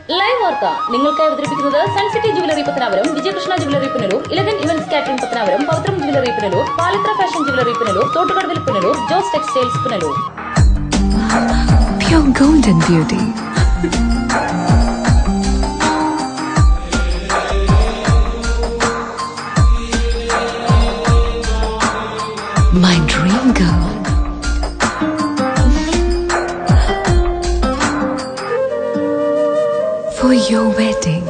Live വാർത്ത നിങ്ങൾക്കായി അവതരിപ്പിക്കുന്നത് Suncity jewellery Pathanapuram Vijayakrishna jewellery Punalur eleven events catering Pathanapuram Pavithram jewellery Punalur Palithra fashion jewellery Punalur തോട്ടുകടവിൽ Punalur Jose textiles Punalur Pure golden beauty. My dream girl. For your wedding.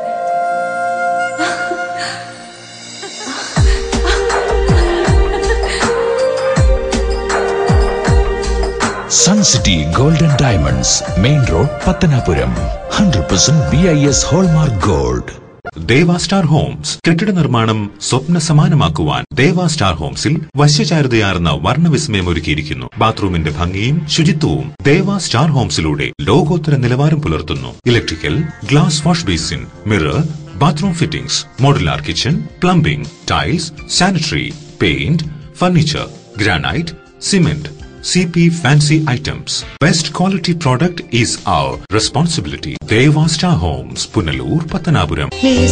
Sun city golden diamonds main road Pathanapuram hundred percent B I S hallmark gold Deva star homes കെട്ടിട നിർമ്മാണം സ്വപ്ന സമാനമാക്കുവാൻ ദേവ star ഹോംസിൽ വശ്യചാരുതയാർന്ന വർണ്ണവിസ്മയം ഒരുക്കിയിരിക്കുന്നു ബാത്റൂമിന്റെ ഭംഗിയും ശുചിത്വവും ദേവ star ഹോംസിലൂടെ ലോകോത്തര നിലവാരം പുലർത്തുന്നു electrical glass wash basin mirror bathroom fittings modular kitchen plumbing tiles sanitary paint furniture granite cement CP Fancy Items. Best quality product is our responsibility. Deva Star Homes, Punalur, Patanapuram.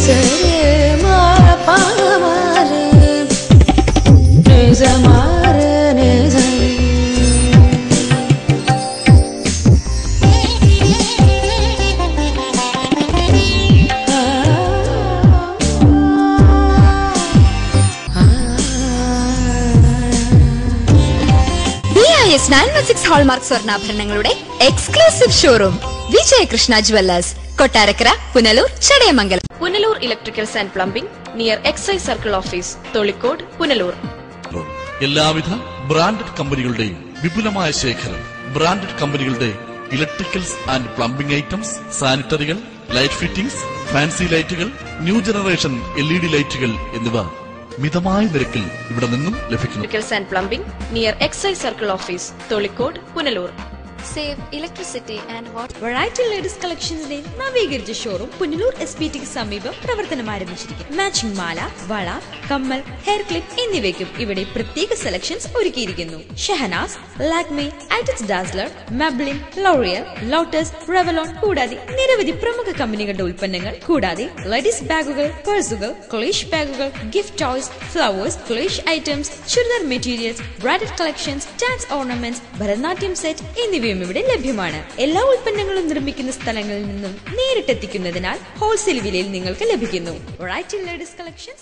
B I S nine one six hallmark സ്വർണ്ണാഭരണങ്ങളുടെ exclusive showroom Vijayakrishna jewellers Kottarakkara Punalur Chadayamangalam Punalur electricals and plumbing near excise circle office Tholicode Punalur എല്ലാവിധ branded കമ്പനികളുടെയും വിപുലമായ ശേഖരം branded കമ്പനികളുടെ electricals and plumbing items സാനിറ്ററികൾ light fittings fancy ലൈറ്റുകൾ new generation L E D ലൈറ്റുകൾ എന്നിവ മിതമായ നിരക്കിൽ ഇവിടെ നിന്നും ലഭിക്കുന്നു electricals and plumbing near excise circle office Tholicode Punalur save electricity and water variety ladies കളക്ഷൻസിന്റെ നവീകരിച്ച ഷോറൂം പുനലൂർ എസ് പി ടിക്ക് സമീപം പ്രവർത്തനം ആരംഭിച്ചിരിക്കുന്നു മാച്ചിങ് മാല വള കമ്മൽ ഹെയർ ക്ലിപ്പ് എന്നിവയ്ക്കും ഇവിടെ പ്രത്യേക സെലക്ഷൻസ് ഒരുക്കിയിരിക്കുന്നു ഷഹനാസ് ലാക്മി ഐറ്റസ് Dazzler Maybelline L'Oreal Lotus Revlon കൂടാതെ നിരവധി പ്രമുഖ കമ്പനികളുടെ ഉൽപ്പന്നങ്ങൾ കൂടാതെ ലേഡീസ് ബാഗുകൾ പേഴ്സുകൾ ക്ലേഷ് ബാഗുകൾ ഗിഫ്റ്റ് ടോയ്സ് ഫ്ലവേഴ്സ് ക്ലേഷ് items churidar materials bridal collections dance ornaments Bharatanatyam set എന്നിവയും ഇവിടെ ലഭ്യമാണ് എല്ലാ ഉൽപ്പന്നങ്ങളും നിർമ്മിക്കുന്ന സ്ഥലങ്ങളിൽ നിന്നും നേരിട്ടെത്തിക്കുന്നതിനാൽ ഹോൾസെയിൽ വിലയിൽ നിങ്ങൾക്ക് ലഭിക്കുന്നു റൈറ്റ് ലേഡീസ് കളക്ഷൻസ്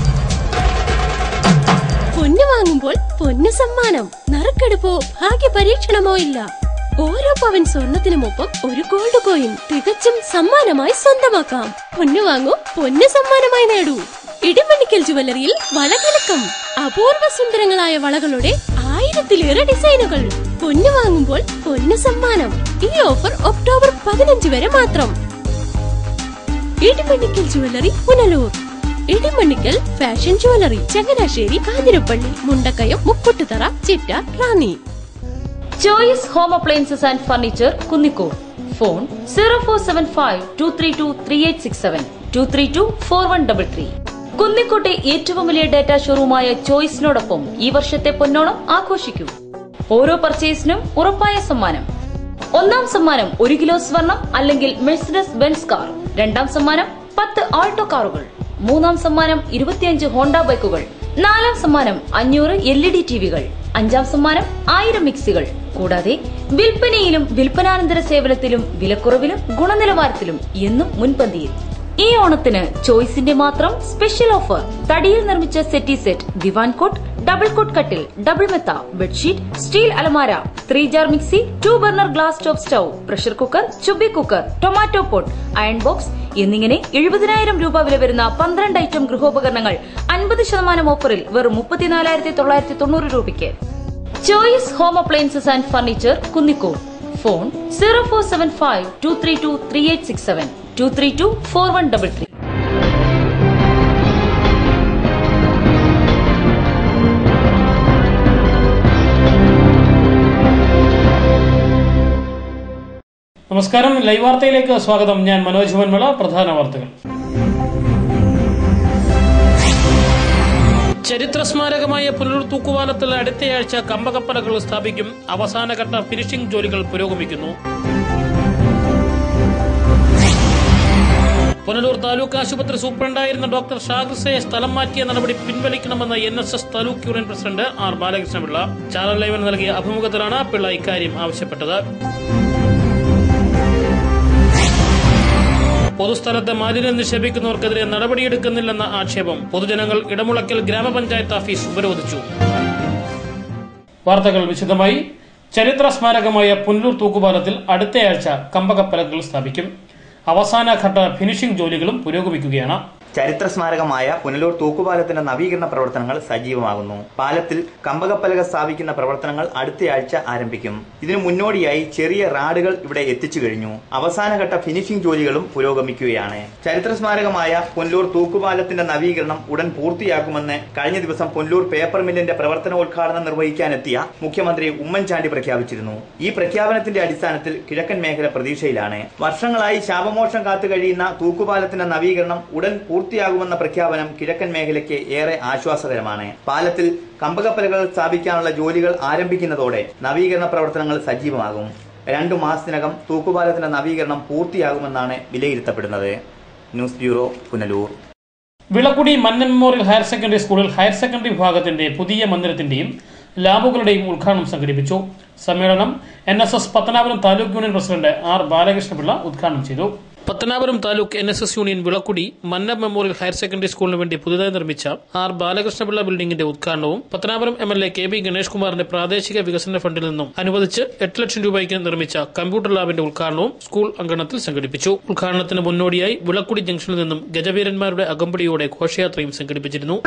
പൊന്നു വാങ്ങുമ്പോൾ പൊന്നു സമ്മാനം നറുക്കെടുപ്പോ ഭാഗ്യ പരീക്ഷണമോ ഇല്ല ഓരോ പവൻ സ്വർണത്തിനുമൊപ്പം ഒരു ഗോൾഡ് കോയിൻ തികച്ചും സമ്മാനമായി സ്വന്തമാക്കാം പൊന്നു വാങ്ങൂ പൊന്നു സമ്മാനമായി നേടൂ ഇടിമണിക്കൽ ജുവല്ലറിയിൽ വളകലക്കം അപൂർവ സുന്ദരങ്ങളായ വളകളുടെ ആയിരത്തിലേറെ ഡിസൈനുകൾ പൊന്നു വാങ്ങുമ്പോൾ പൊന്നു സമ്മാനം ഈ ഓഫർ ഒക്ടോബർ പതിനഞ്ച് വരെ മാത്രം Idimannickal jewellery Punalur Idimannickal fashion jewellery Changanassery Kanjirappally Mundakkayam Mukkoottuthara ചിറ്റ Ranni choice home appliances and furniture Kunnicode phone zero four seven five two three two three eight six seven two three two four one double three കുന്നിക്കോട്ടെ ഏറ്റവും വലിയ ഡാറ്റ ഷോറൂമായ ചോയ്സിനോടൊപ്പം ഈ വർഷത്തെ പൊന്നോണം ആഘോഷിക്കൂ ഓരോ പർച്ചേസിനും ഉറപ്പായ സമ്മാനം ഒന്നാം സമ്മാനം ഒരു കിലോ സ്വർണം അല്ലെങ്കിൽ മെഴ്സിഡസ് ബെൻസ് കാർ രണ്ടാം സമ്മാനം പത്ത് ആൾട്ടോ കാറുകൾ മൂന്നാം സമ്മാനം ഇരുപത്തിയഞ്ച് ഹോണ്ട ബൈക്കുകൾ നാലാം സമ്മാനം അഞ്ഞൂറ് എൽ ഇ ഡി ടിവികൾ അഞ്ചാം സമ്മാനം ആയിരം മിക്സികൾ കൂടാതെ വിൽപ്പനയിലും വിൽപ്പനാനന്തര സേവനത്തിലും വിലക്കുറവിലും ഗുണനിലവാരത്തിലും എന്നും മുൻപന്തിയിൽ ഈ ഓണത്തിന് ചോയ്സിന്റെ മാത്രം സ്പെഷ്യൽ ഓഫർ തടിയിൽ നിർമ്മിച്ച സെറ്റി സെറ്റ് ദിവാൻ കോട്ട് ഡബിൾ കോട്ട് കട്ടിൽ ഡബിൾ മെത്ത ബെഡ്ഷീറ്റ് സ്റ്റീൽ അലമാര three jar mixie two burner glass top stove pressure cooker ചുബി cooker tomato pot iron box എന്നിങ്ങനെ എഴുപതിനായിരം രൂപ വില വരുന്ന പന്ത്രണ്ട് ഐറ്റം ഗൃഹോപകരണങ്ങൾ അൻപത് ശതമാനം ഓഫറിൽ വെറും മുപ്പത്തിനാലായിരത്തി തൊള്ളായിരത്തി തൊണ്ണൂറ് രൂപയ്ക്ക് choice home appliances and furniture Kunnicode phone zero four seven five two three two three eight six seven two three two four one double three നമസ്കാരം ലൈവ് വാർത്തയിലേക്ക് സ്വാഗതം ഞാൻ മനോജ് വന്മള പ്രധാന വാർത്തകൾ ചരിത്ര സ്മാരകമായ പുനലൂർ തൂക്കുപാലത്തിൽ അടുത്തയാഴ്ച കമ്പകപ്പലകൾ സ്ഥാപിക്കും അവസാനഘട്ട ഫിനിഷിംഗ് ജോലികൾ പുരോഗമിക്കുന്നു പുനലൂർ താലൂക്ക് ആശുപത്രി സൂപ്രണ്ടായിരുന്ന ഡോക്ടർ ഷാഗ്രസയെ സ്ഥലം മാറ്റിയ നടപടി പിൻവലിക്കണമെന്ന് N S S taluk union president R Balakrishnapillai channel ലൈവൻ നൽകിയ അഭിമുഖത്തിലാണ് പിള്ള ഇക്കാര്യം ആവശ്യപ്പെട്ടത് പൊതുസ്ഥലത്ത് മാലിന്യം നിക്ഷേപിക്കുന്നവർക്കെതിരെ നടപടിയെടുക്കുന്നില്ലെന്ന ആക്ഷേപം പൊതുജനങ്ങൾ ഇടമുളക്കൽ ഗ്രാമപഞ്ചായത്ത് ഓഫീസ് ഉപരോധിച്ചു വാർത്തകൾ വിശദമായി ചരിത്ര സ്മാരകമായ പുനലൂർ തൂക്കുപാലത്തിൽ അടുത്തയാഴ്ച കമ്പകപ്പലകൾ സ്ഥാപിക്കും അവസാനഘട്ട ഫിനിഷിംഗ് ജോലികളും പുരോഗമിക്കുകയാണ് ചരിത്ര സ്മാരകമായ പുനലൂർ തൂക്കുപാലത്തിന്റെ നവീകരണ പ്രവർത്തനങ്ങൾ സജീവമാകുന്നു പാലത്തിൽ കമ്പകപ്പലക സ്ഥാപിക്കുന്ന പ്രവർത്തനങ്ങൾ അടുത്തയാഴ്ച ആരംഭിക്കും ഇതിനു മുന്നോടിയായി ചെറിയ റാഡുകൾ ഇവിടെ എത്തിച്ചു കഴിഞ്ഞു അവസാനഘട്ട ഫിനിഷിംഗ് ജോലികളും പുരോഗമിക്കുകയാണ് ചരിത്ര സ്മാരകമായ പുനലൂർ തൂക്കുപാലത്തിന്റെ നവീകരണം ഉടൻ പൂർത്തിയാക്കുമെന്ന് കഴിഞ്ഞ ദിവസം പുനലൂർ പേപ്പർ മില്ലിന്റെ പ്രവർത്തനോദ്ഘാടനം നിർവഹിക്കാനെത്തിയ മുഖ്യമന്ത്രി ഉമ്മൻചാണ്ടി പ്രഖ്യാപിച്ചിരുന്നു ഈ പ്രഖ്യാപനത്തിന്റെ അടിസ്ഥാനത്തിൽ കിഴക്കൻ മേഖല പ്രതീക്ഷയിലാണ് വർഷങ്ങളായി ശാപമോക്ഷം കാത്തു കഴിയുന്ന തൂക്കുപാലത്തിന്റെ നവീകരണം ഉടൻ പൂർത്തിയാകുമെന്ന പ്രഖ്യാപനം കിഴക്കൻ മേഖലയ്ക്ക് ഏറെ ആശ്വാസകരമാണ് പാലത്തിൽ കമ്പകപ്പലകൾ സ്ഥാപിക്കാനുള്ള ജോലികൾ ആരംഭിക്കുന്നതോടെ നവീകരണ പ്രവർത്തനങ്ങൾ സജീവമാകും രണ്ടു മാസത്തിനകം തൂക്കുപാലത്തിന്റെ നവീകരണം പൂർത്തിയാകുമെന്നാണ് വിലയിരുത്തപ്പെടുന്നത് news bureau Punalur Vilakkudy Mannan memorial higher secondary സ്കൂളിൽ ഹയർ സെക്കൻഡറി വിഭാഗത്തിന്റെ പുതിയ മന്ദിരത്തിന്റെയും ലാബുകളുടെയും ഉദ്ഘാടനം സംഘടിപ്പിച്ചു സമ്മേളനം N S S Pathanapuram taluk union president R Balakrishnapillai ഉദ്ഘാടനം ചെയ്തു Pathanapuram taluk N S S union Vilakkudy Manna memorial higher secondary സ്കൂളിന് വേണ്ടി പുതുതായി നിർമ്മിച്ച ആർ ബാലകൃഷ്ണപിള്ള ബിൽഡിംഗിന്റെ ഉദ്ഘാടനവും Pathanapuram M L A K B Ganesh കുമാറിന്റെ പ്രാദേശിക വികസന ഫണ്ടിൽ നിന്നും അനുവദിച്ച് എട്ട് ലക്ഷം രൂപയ്ക്ക് നിർമ്മിച്ച കമ്പ്യൂട്ടർ ലാബിന്റെ ഉദ്ഘാടനവും സ്കൂൾ അങ്കണത്തിൽ സംഘടിപ്പിച്ചു ഉദ്ഘാടനത്തിന് മുന്നോടിയായി വിളക്കുടി ജംഗ്ഷനിൽ നിന്നും ഗജവീരന്മാരുടെ അകമ്പടിയോടെ ഘോഷയാത്രയും സംഘടിപ്പിച്ചിരുന്നു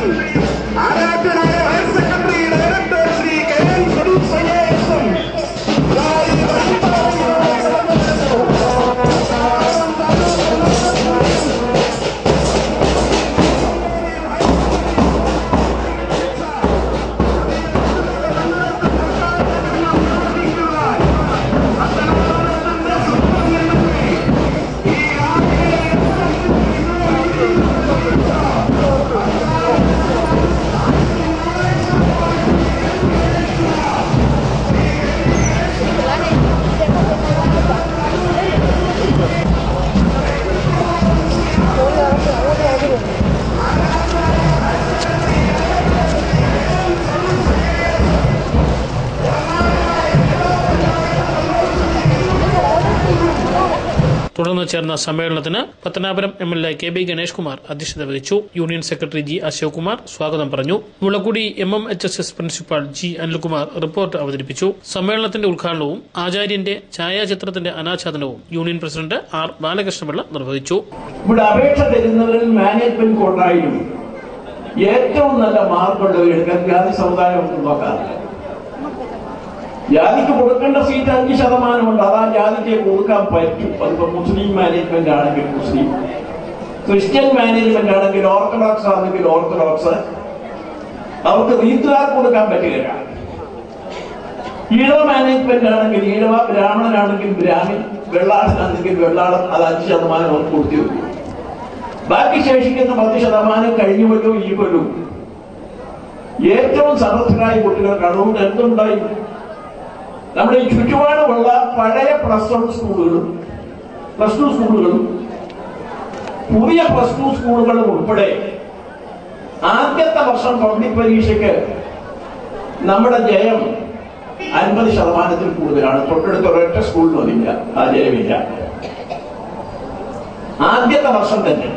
തുടർന്ന് ചേർന്ന സമ്മേളനത്തിന് Pathanapuram M L A K B Ganesh Kumar അധ്യക്ഷത വഹിച്ചു union secretary G Ashok Kumar സ്വാഗതം പറഞ്ഞു Mulakkudy M M H S S principal G Anilkumar report അവതരിപ്പിച്ചു സമ്മേളനത്തിന്റെ ഉദ്ഘാടനവും ആചാര്യന്റെ ഛായാചിത്രത്തിന്റെ അനാച്ഛാദനവും യൂണിയൻ പ്രസിഡന്റ് ആർ ബാലകൃഷ്ണപിള്ള നിർവഹിച്ചു ഇവിടെ അപേക്ഷ തരുന്നവരിൽ മാനേജ്മെന്റ് കോട്ടായാലും ഏറ്റവും നല്ല മാർക്കുള്ളവർ എടുക്കാൻ ജാതി സമുദായം ഒന്നും നോക്കാറില്ല ജാതിക്ക് കൊടുക്കേണ്ട സീറ്റ് അഞ്ച് ശതമാനമുണ്ട് അതാ ജാതിക്ക് കൊടുക്കാൻ പറ്റും അതിപ്പോ മുസ്ലിം മാനേജ്മെന്റ് ആണെങ്കിൽ മുസ്ലിം ക്രിസ്ത്യൻ മാനേജ്മെന്റ് ആണെങ്കിൽ ഓർത്തഡോക്സ് ആണെങ്കിൽ ഓർത്തഡോക്സ് അവർക്ക് റീത്തുകാർ കൊടുക്കാൻ പറ്റുകയില്ല ഈഴവ മാനേജ്മെന്റ് ആണെങ്കിൽ ഈഴവ ബ്രാഹ്മണനാണെങ്കിൽ ബ്രാഹ്മിൻ വെള്ളാടനാണെങ്കിൽ വെള്ളാടൻ അത് അഞ്ച് ശതമാനം അവർക്ക് കൊടുത്തു വെക്കും ബാക്കി ശേഷിക്കുന്ന പത്ത് ശതമാനം കഴിഞ്ഞ കൊല്ലവും ഈ കൊല്ലവും ഏറ്റവും സമർത്ഥരായ കുട്ടികൾക്ക് അതുകൊണ്ട് എന്തുണ്ടായി നമ്മുടെ ഈ ചുറ്റുപാടുമുള്ള പഴയ പ്ലസ് വൺ സ്കൂളുകളും പ്ലസ് ടു സ്കൂളുകളും പുതിയ പ്ലസ് ടു സ്കൂളുകളും ഉൾപ്പെടെ ആദ്യത്തെ വർഷം പബ്ലിക് പരീക്ഷയ്ക്ക് നമ്മുടെ ജയം അൻപത് ശതമാനത്തിൽ കൂടുതലാണ് തൊട്ടടുത്ത ഒരൊറ്റ സ്കൂളിലും അതില്ല ആ ജയമില്ല ആദ്യത്തെ വർഷം തന്നെ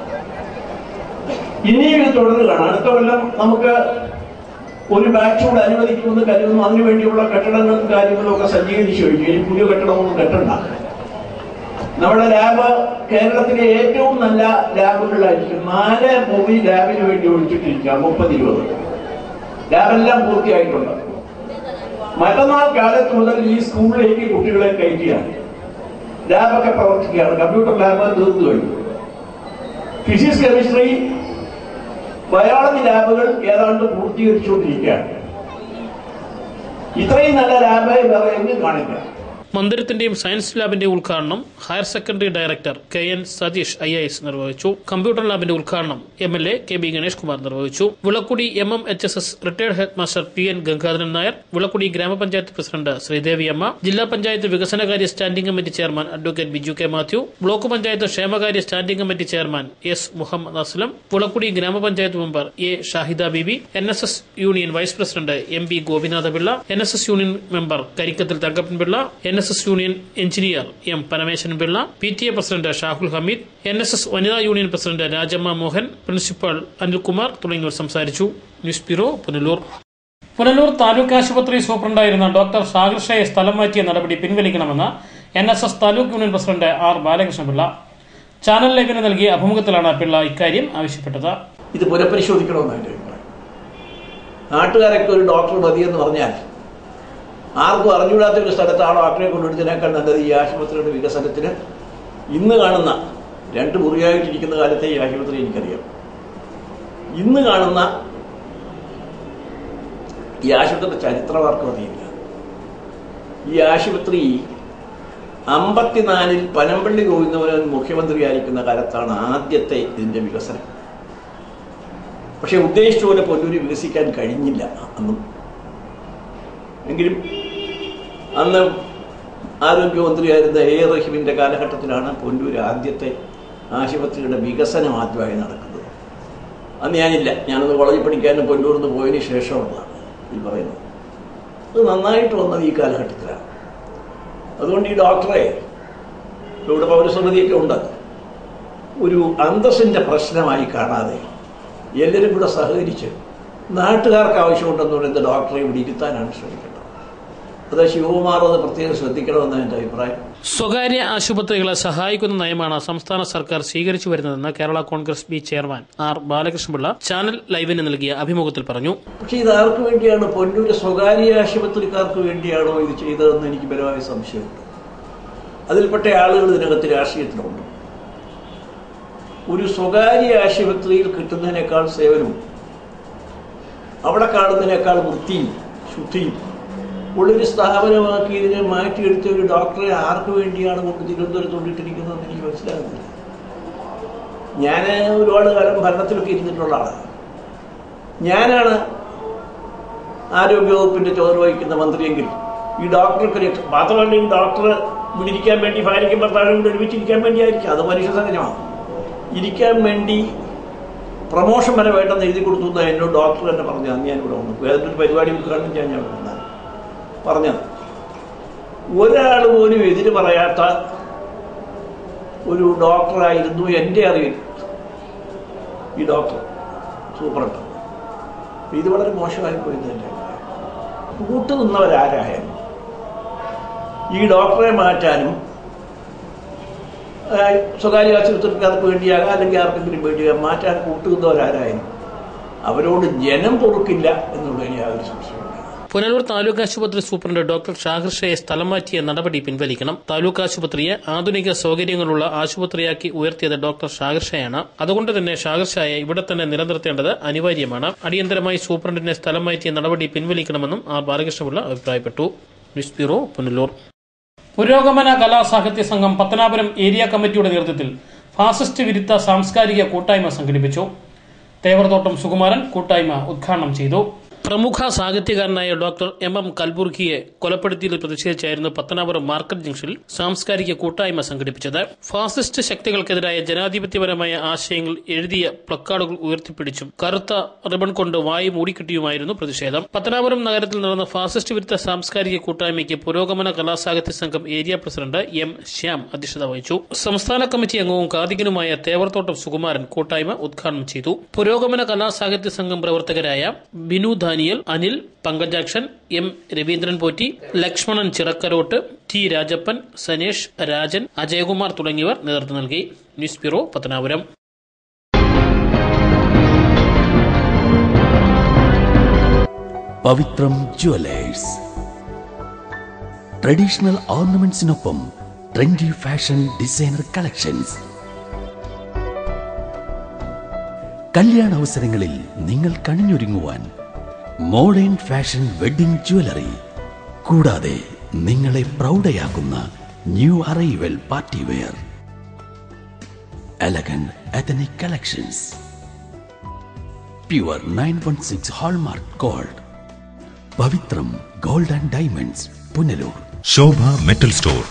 ഇനിയും ഇത് തുടരുകയാണ് അടുത്ത കൊല്ലം നമുക്ക് ഒരു ബാച്ച് കൂടെ അനുവദിക്കുമെന്ന് കരുതുന്നു അതിനുവേണ്ടിയുള്ള കെട്ടിടങ്ങളും കാര്യങ്ങളും ഒക്കെ സജ്ജീകരിച്ചു കഴിഞ്ഞു ഇനി പുതിയ കെട്ടിടമൊന്നും കെട്ടണ്ട നമ്മുടെ ലാബ് കേരളത്തിലെ ഏറ്റവും നല്ല ലാബുകളിലായിരിക്കും നാല് മുറി ലാബിന് വേണ്ടി ഒഴിച്ചിട്ടിരിക്കുക മുപ്പത് ഇരുപത് ലാബെല്ലാം പൂർത്തിയായിട്ടുണ്ട് മറ്റന്നാൾ കാലത്ത് മുതൽ ഈ സ്കൂളിലേക്ക് കുട്ടികളെ കയറ്റിയാണ് ലാബൊക്കെ പ്രവർത്തിക്കുകയാണ് കമ്പ്യൂട്ടർ ലാബ് തീർന്നു കഴിഞ്ഞു ഫിസിക്സ് കെമിസ്ട്രി ബയോളജി ലാബുകൾ ഏതാണ്ട് പൂർത്തീകരിച്ചുകൊണ്ടിരിക്കുകയാണ് ഇത്രയും നല്ല ലാബ് വേറെ എങ്ങും കാണില്ല മന്ദിരത്തിന്റെയും സയൻസ് ലാബിന്റെയും ഉദ്ഘാടനം higher secondary director K N Satheesh I S നിർവഹിച്ചു കമ്പ്യൂട്ടർ ലാബിന്റെ ഉദ്ഘാടനം M L A K B Ganesh Kumar നിർവഹിച്ചു Vilakkudy M M H S S retired head master T N Gangadharan Nair Vilakkudy gramapanchayat president Sreedevi Amma jilla panchayat വികസനകാര്യ standing committee chairman advocate Biju K Mathew block panchayat ക്ഷേമകാര്യ standing committee chairman S Muhammad Aslam Vilakkudy gramapanchayat member A Shahida Beevi N S S union vice president M P Gopinathapillai N S S union member Karikkathil Thankappanpillai N S S union engineer M Parameswaran Pillai P T A president Shahul Hameed N S S വനിതാ union president Rajamma Mohan principal Anilkumar തുടങ്ങിയവർ സംസാരിച്ചു news bureau Punalur Punalur taluk ആശുപത്രി സൂപ്രണ്ടായിരുന്ന doctor Shahir ഷയെ സ്ഥലം മാറ്റിയ നടപടി പിൻവലിക്കണമെന്ന് N S S taluk union president R Balakrishnapillai channel ലൈവിന് നൽകിയ അഭിമുഖത്തിലാണ് പിള്ള ഇക്കാര്യം ആവശ്യപ്പെട്ടത് ഇത് പുനഃപരിശോധിക്കണമെന്ന് എൻ്റെ അഭിപ്രായം നാട്ടുകാരൊക്കെ ഒരു ഡോക്ടർ മതിയെന്ന് പറഞ്ഞാൽ ആർക്കും അറിഞ്ഞുകൂടാത്ത ഒരു സ്ഥലത്ത് ആ ഡോക്ടറെ കൊണ്ടുവരുന്നതിനേക്കാൾ നല്ലത് ഈ ആശുപത്രിയുടെ വികസനത്തിന് ഇന്ന് കാണുന്ന രണ്ട് മുറിയായിട്ടിരിക്കുന്ന കാലത്തെ ഈ ആശുപത്രി എനിക്കറിയാം ഇന്ന് കാണുന്ന ഈ ആശുപത്രിയുടെ ചരിത്രമാർക്കും അറിയില്ല ഈ ആശുപത്രി അമ്പത്തിനാലിൽ പനമ്പള്ളി ഗോവിന്ദവനൻ മുഖ്യമന്ത്രിയായിരിക്കുന്ന കാലത്താണ് ആദ്യത്തെ ഇതിന്റെ വികസനം പക്ഷെ ഉദ്ദേശിച്ച പോലെ പൊന്നൂര് വികസിക്കാൻ കഴിഞ്ഞില്ല അന്നും എങ്കിലും അന്ന് ആരോഗ്യമന്ത്രിയായിരുന്ന എ റഹീമിന്റെ കാലഘട്ടത്തിലാണ് പൊന്നൂര് ആദ്യത്തെ ആശുപത്രിയുടെ വികസനം ആദ്യമായി നടക്കുന്നത് അന്ന് ഞാനില്ല ഞാനത് കോളേജിൽ പഠിക്കാനും പൊന്നൂരിൽ നിന്ന് പോയതിന് ശേഷമുള്ളതാണ് ഈ പറയുന്നത് അത് നന്നായിട്ട് വന്നത് ഈ കാലഘട്ടത്തിലാണ് അതുകൊണ്ട് ഈ ഡോക്ടറെ ഇവിടെ പൗരസമിതിയൊക്കെ ഉണ്ട് ഒരു അന്തസ്സിന്റെ പ്രശ്നമായി കാണാതെ എല്ലാവരും കൂടെ സഹകരിച്ച് നാട്ടുകാർക്ക് ആവശ്യമുണ്ടെന്ന് പറയുന്ന ഡോക്ടറെ ഇവിടെ ഇരുത്താനാണ് ശ്രമിക്കേണ്ടത് അത് ശിവകുമാർ അത് പ്രത്യേകം ശ്രദ്ധിക്കണമെന്നാണ് എൻ്റെ അഭിപ്രായം സ്വകാര്യ ആശുപത്രികളെ സഹായിക്കുന്ന നയമാണ് സംസ്ഥാന സർക്കാർ സ്വീകരിച്ചു വരുന്നതെന്ന് Kerala Congress B chairman R Balakrishnapillai channel ലൈവിന് നൽകിയ അഭിമുഖത്തിൽ പറഞ്ഞു പക്ഷെ ഇത് ആർക്ക് വേണ്ടിയാണ് പൊന്നൂര് സ്വകാര്യ ആശുപത്രിക്കാർക്ക് വേണ്ടിയാണോ ഇത് ചെയ്തതെന്ന് എനിക്ക് ബലമായ സംശയമുണ്ട് അതിൽപ്പെട്ട ആളുകൾ ഇതിനകത്ത് രാഷ്ട്രീയത്തിലുണ്ട് ഒരു സ്വകാര്യ ആശുപത്രിയിൽ കിട്ടുന്നതിനേക്കാൾ സേവനവും അവിടെ കാണുന്നതിനേക്കാൾ വൃത്തിയും ശുദ്ധിയും ഉള്ളൊരു സ്ഥാപനമാക്കി ഇതിനെ മാറ്റിയെടുത്ത ഒരു ഡോക്ടറെ ആർക്ക് വേണ്ടിയാണ് കൊണ്ട് തിരുവനന്തപുരത്ത് കൊണ്ടിട്ടിരിക്കുന്നതെന്ന് എനിക്ക് മനസ്സിലാകുന്നില്ല ഞാൻ ഒരുപാട് കാലം ഭരണത്തിലൊക്കെ ഇരുന്നിട്ടുള്ള ആളാണ് ഞാനാണ് ആരോഗ്യവകുപ്പിന്റെ ചുമതല വഹിക്കുന്ന മന്ത്രിയെങ്കിൽ ഈ ഡോക്ടർക്ക് രക്ഷ മാത്രമല്ല ഈ ഡോക്ടർ ഇവിടെ ഇരിക്കാൻ വേണ്ടി ഭാര്യയ്ക്കും ഭർത്താവിനും കൂടെ ഒരുമിച്ചിരിക്കാൻ വേണ്ടിയായിരിക്കും അത് മനുഷ്യ സഹജമാണ് ഇരിക്കാൻ വേണ്ടി പ്രമോഷൻ വരെ വേണ്ടെന്ന് എഴുതി കൊടുത്തു എന്ന് എന്നോട് ഡോക്ടർ തന്നെ പറഞ്ഞു അന്ന് ഞാൻ ഇവിടെ വന്നു വേറൊരു പരിപാടി ഉദ്ഘാടനം ചെയ്യാൻ ഞാൻ വന്നത് പറഞ്ഞത് ഒരാൾ പോലും എതിര് പറയാത്ത ഒരു ഡോക്ടറായിരുന്നു എൻ്റെ അറിവിൽ ഈ ഡോക്ടർ സൂപ്പറുണ്ട് ഇത് വളരെ മോശമായി പോയത് എൻ്റെ കൂട്ടു നിന്നവരാരായാലും ഈ ഡോക്ടറെ മാറ്റാനും ആ, സ്വകാര്യ ആശുപത്രിക്കാർക്ക് വേണ്ടിയാകാം അല്ലെങ്കിൽ ആർക്കെങ്കിലും വേണ്ടിയാകാം മാറ്റാൻ കൂട്ടുന്നവരാരായാലും അവരോട് ജനം പൊറുക്കില്ല എന്നുള്ളതിന് യാതൊരു സംശയമില്ല പുനലൂർ താലൂക്ക് ആശുപത്രി സൂപ്രണ്ട് ഡോക്ടർ ഷാഹിർ ഷയെ സ്ഥലം മാറ്റിയ നടപടി പിൻവലിക്കണം താലൂക്ക് ആശുപത്രിയെ ആധുനിക സൗകര്യങ്ങളുള്ള ആശുപത്രിയാക്കി ഉയർത്തിയത് ഡോക്ടർ ഷാഹിർ ഷയാണ് അതുകൊണ്ട് തന്നെ ഷാഹിർ ഷായെ ഇവിടെ തന്നെ നിലനിർത്തേണ്ടത് അനിവാര്യമാണ് അടിയന്തരമായി സൂപ്രണ്ടിനെ സ്ഥലം മാറ്റിയ നടപടി പിൻവലിക്കണമെന്നും ആർ ബാലകൃഷ്ണപിള്ള അഭിപ്രായപ്പെട്ടു ന്യൂസ് ബ്യൂറോ പുനലൂർ പുരോഗമന കലാ സാഹിത്യ സംഘം പത്തനാപുരം ഏരിയ കമ്മിറ്റിയുടെ നേതൃത്വത്തിൽ ഫാസിസ്റ്റ് വിരുദ്ധ സാംസ്കാരിക കൂട്ടായ്മ സംഘടിപ്പിച്ചു തേവർതോട്ടം സുകുമാരൻ കൂട്ടായ്മ ഉദ്ഘാടനം ചെയ്തു പ്രമുഖ സാഹിത്യകാരനായ ഡോക്ടർ എം എം കൽബുർഗിയെ കൊലപ്പെടുത്തിയതിൽ പ്രതിഷേധിച്ചായിരുന്നു പത്തനാപുരം മാർക്കറ്റ് ജംഗ്ഷനിൽ സാംസ്കാരിക കൂട്ടായ്മ സംഘടിപ്പിച്ചത് ഫാസിസ്റ്റ് ശക്തികൾക്കെതിരായ ജനാധിപത്യപരമായ ആശയങ്ങൾ എഴുതിയ പ്ലക്കാർഡുകൾ ഉയർത്തിപ്പിടിച്ചും കറുത്ത റിബൺ കൊണ്ട് വായി മൂടിക്കെട്ടിയുമായിരുന്നു പ്രതിഷേധം പത്തനാപുരം നഗരത്തിൽ നടന്ന ഫാസിസ്റ്റ് വിരുദ്ധ സാംസ്കാരിക കൂട്ടായ്മയ്ക്ക് പുരോഗമന കലാസാഹിത്യ സംഘം ഏരിയ പ്രസിഡന്റ് എം ശ്യാം അധ്യക്ഷത വഹിച്ചു സംസ്ഥാന കമ്മിറ്റി അംഗവും കാതികനുമായ തേവർത്തോട്ടം സുകുമാരൻ കൂട്ടായ്മ ഉദ്ഘാടനം ചെയ്തു പുരോഗമന കലാസാഹിത്യ സംഘം പ്രവർത്തകരായ ബിനു ദാനിയൽ അനിൽ പങ്കജാക്ഷൻ എം രവീന്ദ്രൻ പോറ്റി ലക്ഷ്മണൻ ചിറക്കരോട്ട് ടി രാജപ്പൻ സനേഷ് രാജൻ അജയകുമാർ തുടങ്ങിയവർ നേതൃത്വം നൽകി news bureau Pathanapuram Pavithram jewellers traditional ഓർണമെന്റ്സിനൊപ്പം ട്രെൻഡി ഫാഷൻ ഡിസൈനർ കളക്ഷൻസ് കല്യാണ അവസരങ്ങളിൽ നിങ്ങൾ കണിഞ്ഞൊരുങ്ങുവാൻ മോഡേൺ ഫാഷൻ വെഡിംഗ് ജ്വല്ലറി കൂടാതെ നിങ്ങളെ പ്രൗഢയാക്കുന്ന new arrival party wear elegant ethnic collections pure nine one six hallmark gold Pavithram gold and diamonds Punalur Shobha metal store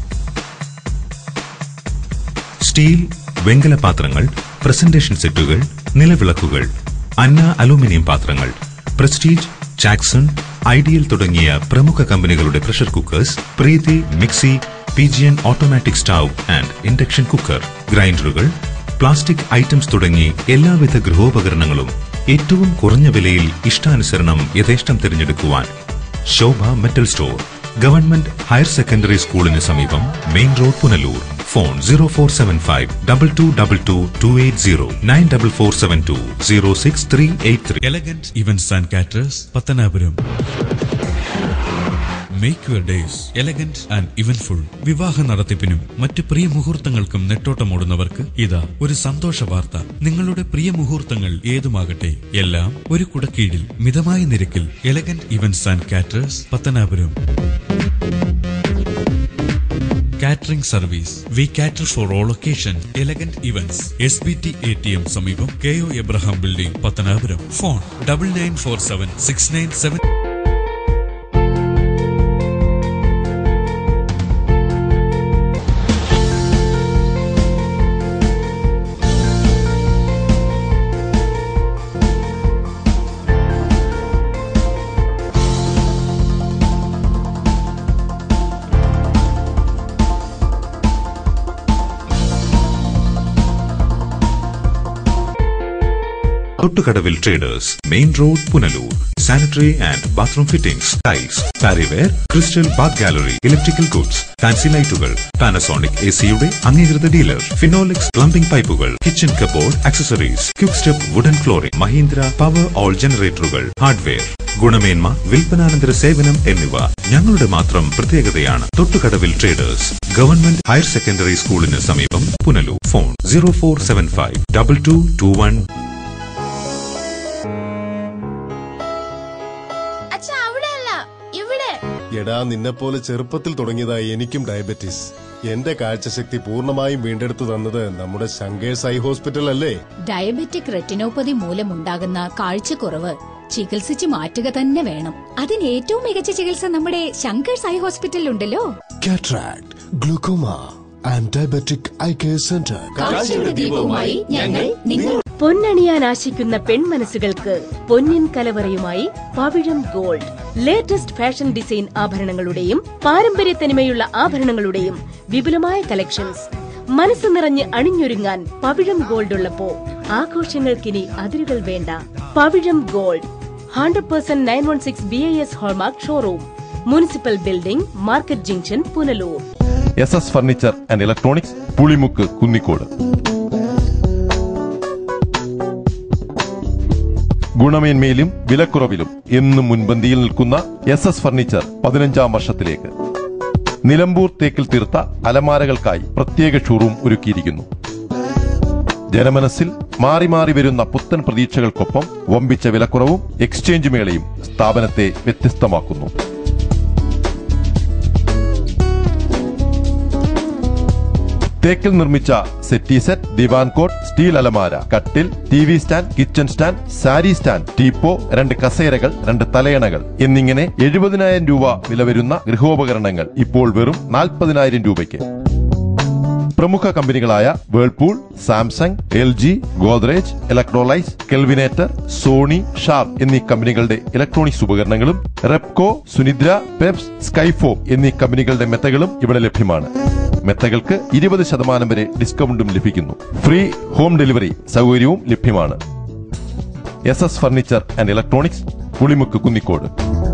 steel വെങ്കല പാത്രങ്ങൾ പ്രസന്റേഷൻ സെറ്റുകൾ നിലവിളക്കുകൾ അന്ന അലൂമിനിയം പാത്രങ്ങൾ പ്രസ്റ്റീജ് ജാക്സൺ ഐഡിയൽ തുടങ്ങിയ പ്രമുഖ കമ്പനികളുടെ pressure cookers Preethi mixie Pigeon automatic stove and induction cooker ഗ്രൈൻഡറുകൾ plastic items തുടങ്ങി എല്ലാവിധ ഗൃഹോപകരണങ്ങളും ഏറ്റവും കുറഞ്ഞ വിലയിൽ ഇഷ്ടാനുസരണം യഥേഷ്ടം തിരഞ്ഞെടുക്കുവാൻ Shobha metal store government higher secondary സ്കൂളിന് സമീപം main road Punalur phone zero four seven five double two double two two eight zero nine double four seven two zero six three eight three elegant events and caterers Pathanapuram make your days elegant and eventful വിവാഹ നടത്തിപ്പിനും മറ്റു പ്രിയ മുഹൂർത്തങ്ങൾക്കും നെട്ടോട്ടമോടുന്നവർക്ക് ഇതാ ഒരു സന്തോഷ വാർത്ത നിങ്ങളുടെ പ്രിയ മുഹൂർത്തങ്ങൾ ഏതുമാകട്ടെ എല്ലാം ഒരു കുടക്കീഴിൽ മിതമായ നിരക്കിൽ elegant events and caterers Pathanapuram catering service we cater for all occasion elegant events S B T A T M സമീപം K O Abraham building Pathanapuram phone double nine four seven six nine seven Thottukadavil traders main road Punalur sanitary and bathroom fittings tiles Parryware crystal bath gallery electrical goods fancy ലൈറ്റുകൾ Panasonic A സിയുടെ അംഗീകൃത dealer Finolex plumbing പൈപ്പുകൾ kitchen cupboard accessories quick step wooden flooring Mahindra Powerol ജനറേറ്ററുകൾ hardware ഗുണമേന്മ വിൽപ്പനാനന്തര സേവനം എന്നിവ ഞങ്ങളുടെ മാത്രം പ്രത്യേകതയാണ് Thottukadavil traders government higher secondary സ്കൂളിന് സമീപം Punalur phone zero four seven five double two two one അച്ഛാ അവിടെയല്ല ഇവിടെ എടാ നിന്നെപ്പോലെ ചെറുപ്പത്തിൽ തുടങ്ങിയതായി എനിക്കും ഡയബറ്റീസ് എന്റെ കാഴ്ചശക്തി പൂർണ്ണമായും വീണ്ടെടുത്തു തന്നത് നമ്മുടെ ശങ്കേഴ്സ് ഐ ഹോസ്പിറ്റൽ അല്ലേ ഡയബറ്റിക് റെറ്റിനോപ്പതി മൂലമുണ്ടാകുന്ന കാഴ്ചക്കുറവ് ചികിത്സിച്ച് മാറ്റുക തന്നെ വേണം അതിന് ഏറ്റവും മികച്ച ചികിത്സ നമ്മുടെ ശങ്കേഴ്സ് ഐ ഹോസ്പിറ്റലിലുണ്ടല്ലോ cataract glaucoma and diabetic eye care centre കാഴ്ചയുടെ ദീപവുമായി ഞങ്ങൾ നിങ്ങൾ പൊന്നണിയാൻ ആശിക്കുന്ന പെൺമനസ്സുകൾക്ക് പൊന്നിൻ കലവറയുമായി Pavizham gold latest fashion design ആഭരണങ്ങളുടെയും പാരമ്പര്യ തനിമയുള്ള ആഭരണങ്ങളുടെയും വിപുലമായ കളക്ഷൻസ് മനസ്സ് നിറഞ്ഞ് അണിഞ്ഞൊരുങ്ങാൻ പവിഴം ഗോൾഡ് ഉള്ളപ്പോ ആഘോഷങ്ങൾക്കിനി അതിരുകൾ വേണ്ട Pavizham gold hundred percent nine one six B I S hallmark showroom municipal building market junction Punalur S S furniture and electronics Pulimukku Kunnikode ഗുണമേന്മയിലും വിലക്കുറവിലും എന്നും മുൻപന്തിയിൽ നിൽക്കുന്ന എസ് എസ് ഫർണിച്ചർ പതിനഞ്ചാം വർഷത്തിലേക്ക് നിലമ്പൂർ തേക്കിൽ തീർത്ത അലമാരകൾക്കായി പ്രത്യേക ഷോറൂം ഒരുക്കിയിരിക്കുന്നു ജനമനസ്സിൽ മാറി മാറി വരുന്ന പുത്തൻ പ്രതീക്ഷകൾക്കൊപ്പം വമ്പിച്ച വിലക്കുറവും എക്സ്ചേഞ്ച് മേളയും സ്ഥാപനത്തെ വ്യത്യസ്തമാക്കുന്നു തേക്കിൽ നിർമ്മിച്ച സെറ്റി സെറ്റ് ദിവാൻ കോട്ട് സ്റ്റീൽ അലമാര കട്ടിൽ T V stand kitchen stand sari stand teapoy രണ്ട് കസേരകൾ രണ്ട് തലയണകൾ എന്നിങ്ങനെ എഴുപതിനായിരം രൂപ വില വരുന്ന ഗൃഹോപകരണങ്ങൾ ഇപ്പോൾ വെറും നാൽപ്പതിനായിരം രൂപയ്ക്ക് പ്രമുഖ കമ്പനികളായ Whirlpool Samsung L G Godrej Electrolux Kelvinator Sony Sharp എന്നീ കമ്പനികളുടെ ഇലക്ട്രോണിക്സ് ഉപകരണങ്ങളും റെപ്കോ സുനിദ്ര പെപ്സ് സ്കൈഫോം എന്നീ കമ്പനികളുടെ മെത്തകളും ഇവിടെ ലഭ്യമാണ് മെത്തകൾക്ക് ഇരുപത് ശതമാനം വരെ ഡിസ്കൗണ്ടും ലഭിക്കുന്നു ഫ്രീ ഹോം ഡെലിവറി സൗകര്യവും ലഭ്യമാണ് S S furniture and electronics Pulimukku Kunnikode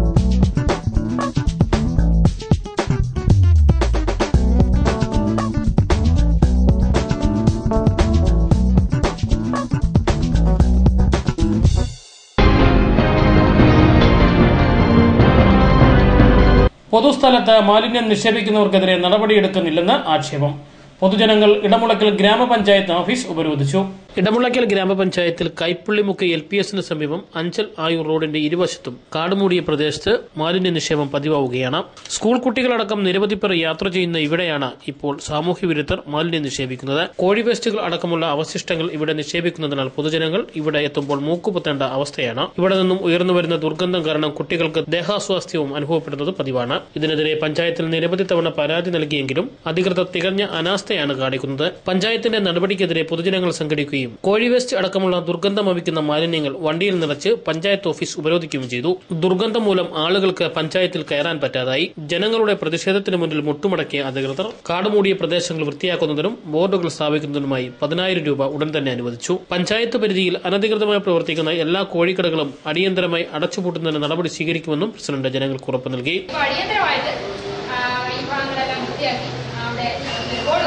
പൊതുസ്ഥലത്ത് മാലിന്യം നിക്ഷേപിക്കുന്നവർക്കെതിരെ നടപടിയെടുക്കുന്നില്ലെന്ന് ആക്ഷേപം പൊതുജനങ്ങൾ ഇടമുളക്കൽ ഗ്രാമപഞ്ചായത്ത് ഓഫീസ് ഉപരോധിച്ചു ഇടമുളയ്ക്കൽ ഗ്രാമപഞ്ചായത്തിൽ കൈപ്പള്ളിമുക്ക് എൽ പി എസിന് സമീപം അഞ്ചൽ ആയൂർ റോഡിന്റെ ഇരുവശത്തും കാടുമൂടിയ പ്രദേശത്ത് മാലിന്യ നിക്ഷേപം പതിവാവുകയാണ് സ്കൂൾ കുട്ടികളടക്കം നിരവധി പേർ യാത്ര ചെയ്യുന്ന ഇവിടെയാണ് ഇപ്പോൾ സാമൂഹ്യ വിരുദ്ധർ മാലിന്യം നിക്ഷേപിക്കുന്നത് കോഴി വേസ്റ്റുകൾ അടക്കമുള്ള അവശിഷ്ടങ്ങൾ ഇവിടെ നിക്ഷേപിക്കുന്നതിനാൽ പൊതുജനങ്ങൾ ഇവിടെ എത്തുമ്പോൾ മൂക്കുപൊത്തേണ്ട അവസ്ഥയാണ് ഇവിടെ നിന്നും ഉയർന്നു വരുന്ന ദുർഗന്ധം കാരണം കുട്ടികൾക്ക് ദേഹാസ്വാസ്ഥ്യവും അനുഭവപ്പെടുന്നത് പതിവാണ് ഇതിനെതിരെ പഞ്ചായത്തിൽ നിരവധി തവണ പരാതി നൽകിയെങ്കിലും അധികൃതർ തികഞ്ഞ അനാസ്ഥയാണ് കാണിക്കുന്നത് പഞ്ചായത്തിന്റെ നടപടിക്കെതിരെ പൊതുജനങ്ങൾ സംഘടിക്കുകയും കോഴി വേസ്റ്റ് അടക്കമുള്ള ദുർഗന്ധം വമിക്കുന്ന മാലിന്യങ്ങൾ വണ്ടിയിൽ നിറച്ച് പഞ്ചായത്ത് ഓഫീസ് ഉപരോധിക്കുകയും ചെയ്തു ദുർഗന്ധം മൂലം ആളുകൾക്ക് പഞ്ചായത്തിൽ കയറാൻ പറ്റാതായി ജനങ്ങളുടെ പ്രതിഷേധത്തിന് മുന്നിൽ മുട്ടുമടക്കിയ അധികൃതർ കാടുമൂടിയ പ്രദേശങ്ങൾ വൃത്തിയാക്കുന്നതിനും ബോർഡുകൾ സ്ഥാപിക്കുന്നതിനുമായി പതിനായിരം രൂപ ഉടൻ തന്നെ അനുവദിച്ചു പഞ്ചായത്ത് പരിധിയിൽ അനധികൃതമായി പ്രവർത്തിക്കുന്ന എല്ലാ കോഴിക്കടകളും അടിയന്തരമായി അടച്ചുപൂട്ടുന്നതിന് നടപടി സ്വീകരിക്കുമെന്നും പ്രസിഡന്റ് ജനങ്ങൾക്ക് ഉറപ്പ് നൽകി ഇപ്പൊ അടിയന്തരമായിട്ട് ആ, ഈ ഭാഗങ്ങളെല്ലാം വൃത്തിയാക്കി അവിടെ ബോർഡ്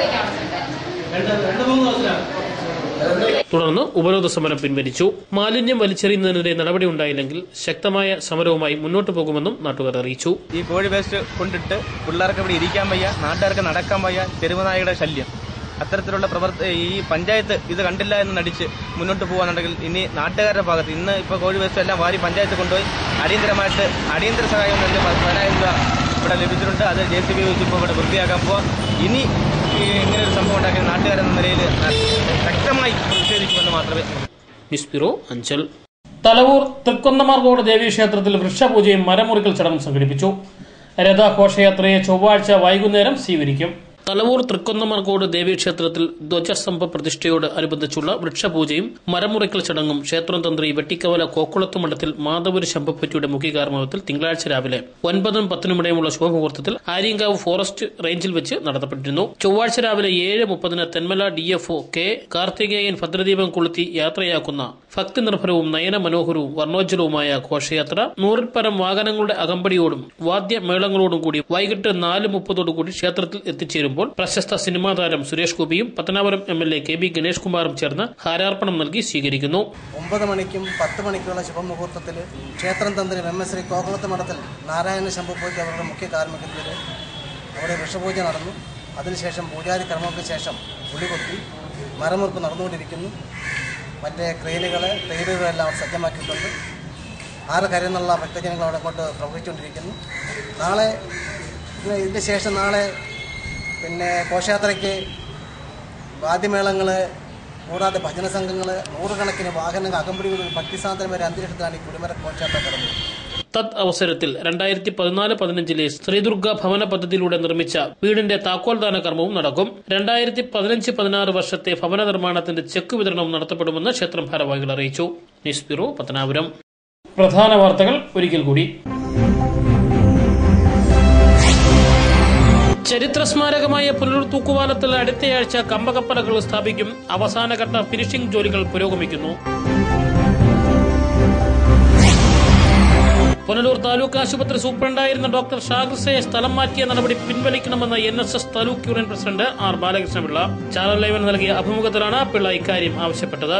വയ്ക്കാവുന്നുണ്ട് തുടർന്ന് ഉപരോധ സമരം പിൻവലിച്ചു മാലിന്യം വലിച്ചെറിയുന്നതിനെതിരെ നടപടി ഉണ്ടായില്ലെങ്കിൽ ശക്തമായ സമരവുമായി മുന്നോട്ടു പോകുമെന്നും നാട്ടുകാർ അറിയിച്ചു ഈ കോഴി വേസ്റ്റ് കൊണ്ടിട്ട് പിള്ളേർക്ക് ഇവിടെ ഇരിക്കാൻ വയ്യ നാട്ടുകാർക്ക് നടക്കാൻ വയ്യ തെരുവുനായയുടെ ശല്യം അത്തരത്തിലുള്ള പ്രവർത്തി ഈ പഞ്ചായത്ത് ഇത് കണ്ടില്ല എന്ന് നടിച്ച് മുന്നോട്ട് പോകുകയാണെന്നുണ്ടെങ്കിൽ ഇനി നാട്ടുകാരുടെ ഭാഗത്ത് ഇന്ന് ഇപ്പോൾ കോഴി വേസ്റ്റ് എല്ലാം വാരി പഞ്ചായത്ത് കൊണ്ടുപോയി അടിയന്തരമായിട്ട് അടിയന്തര സഹായം നൽകി പതിനായിരം രൂപ ഇവിടെ ലഭിച്ചിട്ടുണ്ട് അത് ജെ സി ബി വെച്ച് ഇപ്പോൾ ഇവിടെ വൃത്തിയാക്കാൻ പോവാം ഇനി ഈ ഇങ്ങനെ ഒരു സംഭവം ഉണ്ടാക്കിയ നാട്ടുകാരെന്ന നിലയിൽ ശക്തമായി പ്രതിഷേധിക്കുമെന്ന് മാത്രമേ ന്യൂസ് ബ്യൂറോ അഞ്ചൽ തലവൂർ തൃക്കൊന്നമാർകോട് ദേവീക്ഷേത്രത്തിൽ വൃക്ഷപൂജയും മരമുറിക്കൽ ചടങ്ങും സംഘടിപ്പിച്ചു രഥഘോഷയാത്രയെ ചൊവ്വാഴ്ച വൈകുന്നേരം സ്വീകരിക്കും തലവൂർ തൃക്കൊന്നമാർകോട് ദേവീക്ഷേത്രത്തിൽ ധ്വജസ്തംഭ പ്രതിഷ്ഠയോട് അനുബന്ധിച്ചുള്ള വൃക്ഷപൂജയും മരമുറിക്കൽ ചടങ്ങും ക്ഷേത്രം തന്ത്രി വെട്ടിക്കവല കോക്കുളത്ത് മഠത്തിൽ മാധവരി ശംഭപ്പറ്റിയുടെ മുഖ്യകാർമ്മത്തിൽ തിങ്കളാഴ്ച രാവിലെ ഒൻപതും പത്തിനും ഇടയുമുള്ള ശുഭമുഹൂർത്തത്തിൽ ആര്യങ്കാവ് ഫോറസ്റ്റ് റേഞ്ചിൽ വെച്ച് നടത്തപ്പെട്ടിരുന്നു ചൊവ്വാഴ്ച രാവിലെ ഏഴ് മുപ്പതിന് Thenmala D F O K Karthikeyan ഭദ്രദീപം കൊളുത്തി യാത്രയാക്കുന്ന ഭക്തി നിർഭരവും നയന മനോഹരവും വർണ്ണോജ്വലവുമായ ഘോഷയാത്ര നൂറിൽ പരം വാഹനങ്ങളുടെ അകമ്പടിയോടും വാദ്യമേളങ്ങളോടും കൂടി വൈകിട്ട് നാല് മുപ്പതോടുകൂടി ക്ഷേത്രത്തിൽ എത്തിച്ചേരുമ്പോൾ പ്രശസ്ത സിനിമാ താരം സുരേഷ് ഗോപിയും Pathanapuram M L A K B Ganesh കുമാറും ചേർന്ന് ഹാരാർപ്പണം നൽകി സ്വീകരിക്കുന്നു ഒമ്പത് മണിക്കും പത്ത് മണിക്കുള്ള ശുഭമുഹൂർത്തത്തിൽ ക്ഷേത്രം തന്ത്രി എം എസ് ശ്രീ കോകുളത്ത് മഠത്തിൽ നാരായണ ശംഭുപോയ്ക്ക് അവരുടെ മുഖ്യ കാർമ്മികത്തിൽ അവിടെ വൃക്ഷപൂജ നടന്നു അതിനുശേഷം പൂജാരി കർമ്മങ്ങൾക്ക് ശേഷം പുലികൊത്തി മരമുറിപ്പ് നടന്നുകൊണ്ടിരിക്കുന്നു മറ്റേ ക്രെയിനുകൾ ട്രെയിലുകളെല്ലാം അവർ സജ്ജമാക്കിയിട്ടുണ്ട് ആറ് കരയെന്നുള്ള ഭക്തജനങ്ങൾ അവിടെ കൊണ്ട് പ്രവഹിച്ചുകൊണ്ടിരിക്കുന്നു നാളെ ഇതിന് ഇതിന് ശേഷം നാളെ പിന്നെ ഘോഷയാത്രയ്ക്ക് വാദ്യമേളങ്ങൾ കൂടാതെ ഭജന സംഘങ്ങൾ നൂറുകണക്കിന് വാഹനങ്ങൾ അകമ്പടികൾ ഭക്തിസാധനം വരെ അന്തരീക്ഷത്തിലാണ് ഈ കുടിമര ഘോഷയാത്ര കടന്നത് തത് അവസരത്തിൽ രണ്ടായിരത്തി പതിനാല് പതിനഞ്ചിലെ ശ്രീദുർഗ ഭവന പദ്ധതിയിലൂടെ നിർമ്മിച്ച വീടിന്റെ താക്കോൽദാന കർമ്മവും നടക്കും രണ്ടായിരത്തി പതിനഞ്ച് പതിനാറ് വർഷത്തെ ഭവന നിർമ്മാണത്തിന്റെ ചെക്ക് വിതരണവും നടത്തപ്പെടുമെന്ന് ക്ഷേത്രം ഭാരവാഹികൾ അറിയിച്ചു ന്യൂസ് ബ്യൂറോ പത്തനാപുരം പ്രധാന വാർത്തകൾ ഒരിക്കൽ കൂടി ചരിത്ര സ്മാരകമായ പുനലൂർ തൂക്കുപാലത്തിൽ അടുത്തയാഴ്ച കമ്പകപ്പലകൾ സ്ഥാപിക്കും അവസാനഘട്ട ഫിനിഷിംഗ് ജോലികൾ പുരോഗമിക്കുന്നു പുനലൂർ താലൂക്ക് ആശുപത്രി സൂപ്രണ്ടായിരുന്ന ഡോക്ടർ ഷാഗിർസയെ സ്ഥലം മാറ്റിയ നടപടി പിൻവലിക്കണമെന്ന് N S S taluk union president R Balakrishnapillai channel ലൈവിന് നൽകിയ അഭിമുഖത്തിലാണ് പിള്ള ഇക്കാര്യം ആവശ്യപ്പെട്ടത്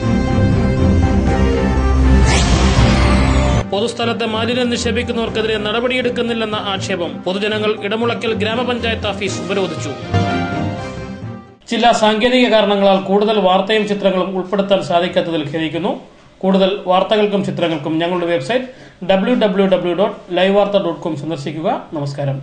പൊതുസ്ഥലത്തെ മാലിന്യം നിക്ഷേപിക്കുന്നവർക്കെതിരെ നടപടിയെടുക്കുന്നില്ലെന്ന ആക്ഷേപം പൊതുജനങ്ങൾ ഇടമുളയ്ക്കൽ ഗ്രാമപഞ്ചായത്ത് ഓഫീസ് ഉപരോധിച്ചു ചില സാങ്കേതിക കാരണങ്ങളാൽ കൂടുതൽ വാർത്തയും ചിത്രങ്ങളും ഉൾപ്പെടുത്താൻ സാധിക്കാത്തതിൽ ഖേദിക്കുന്നു കൂടുതൽ വാർത്തകൾക്കും ചിത്രങ്ങൾക്കും ഞങ്ങളുടെ website W W W dot live Vartha dot com സന്ദർശിക്കുക നമസ്കാരം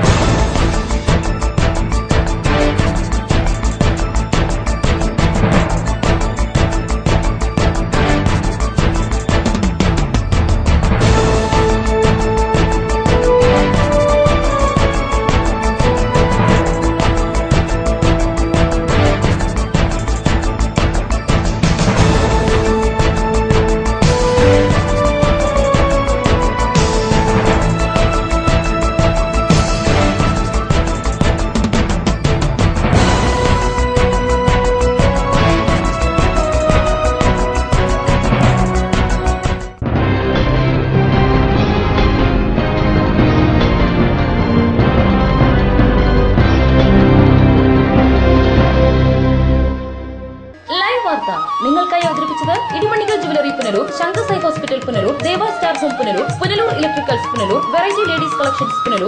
ലൈവ് വാർത്ത നിങ്ങൾക്കായി അവതരിപ്പിച്ചത് Idimanikal jewellery Punalur Shankar eye hospital Punalur Deva star home Punalur Punalur electricals Punalur variety ladies collections Punalur